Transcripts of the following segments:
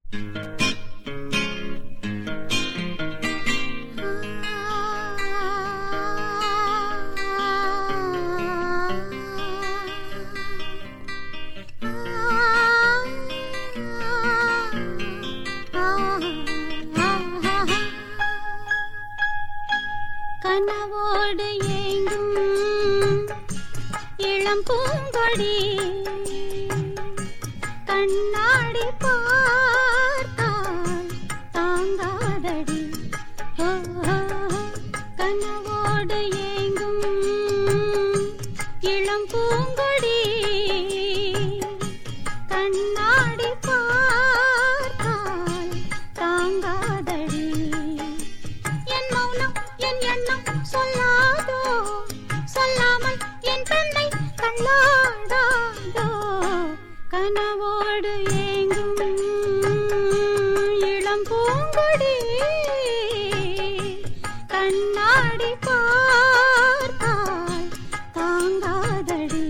கனவோடு ஏங்கும் இளம் பூங்கொடி கண்ணாடி பார்த்தால் தாங்காதடி ஓ, ஓ, கனவோடு ஏங்கும் இளம் பூங்கொடி கண்ணாடி பார்த்தால் தாங்காதடி என் மௌனம் என் எண்ணம் சொல்லாதோ சொல்லாமல் என் பெண்ணை தள்ளாடாதோ கனவோடு ஏங்கும் இளம் பூங்கொடி கண்ணாடி பார்த்தால் தாங்காதடி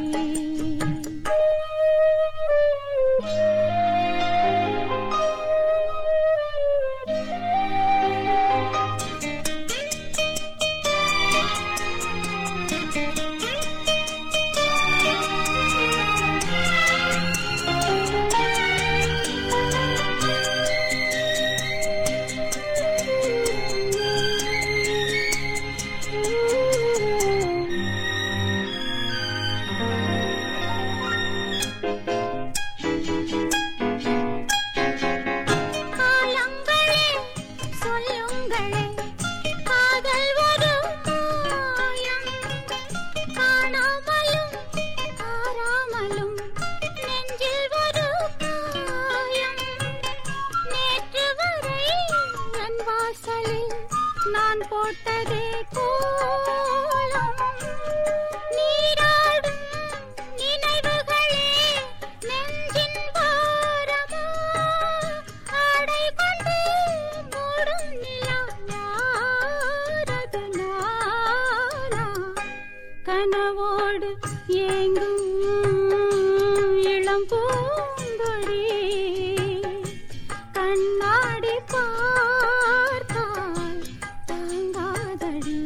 காலங்களே சொல்லுங்களே காதல் ஒரு மாயம் காணாமலும் ஆறாமலும் நெஞ்சில் ஒரு காயம் நேற்று வரை என் வாசலில் நான் போட்டதே கோலம் நீராடும் நினைவுகளே நெஞ்சின் பாரமா ஆடை கொண்டு மூடும் நிலா யாரது நானா கனவோடு ஏங்கும் இளம் பூங்கொடி கண்ணாடி பார்த்தால் தாங்காதடி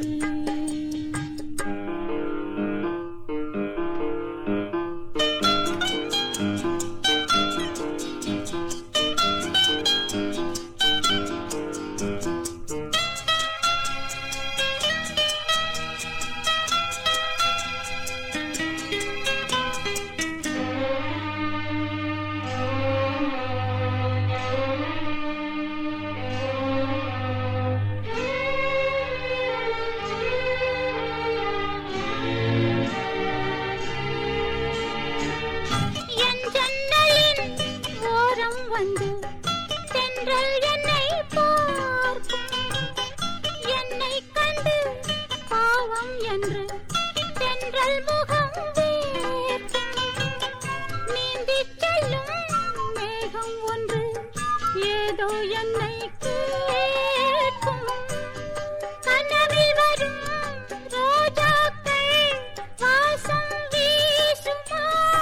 என் ஜன்னலின் ஓரம் வந்து தென்றல் என்னை பார்க்கும் என்னை கண்டு பாவம் என்று தென்றல் முகம் வேர்க்கும் நீந்திச் செல்லும் மேகம் ஒன்று ஏதோ என்னை கேட்கும் கனவில் வரும் ரோஜாக்கள் வாசம் வீசுமா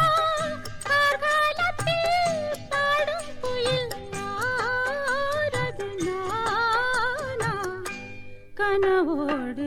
கார்காலத்தில் பாடும் குயில் யாரது நானா கனவோடு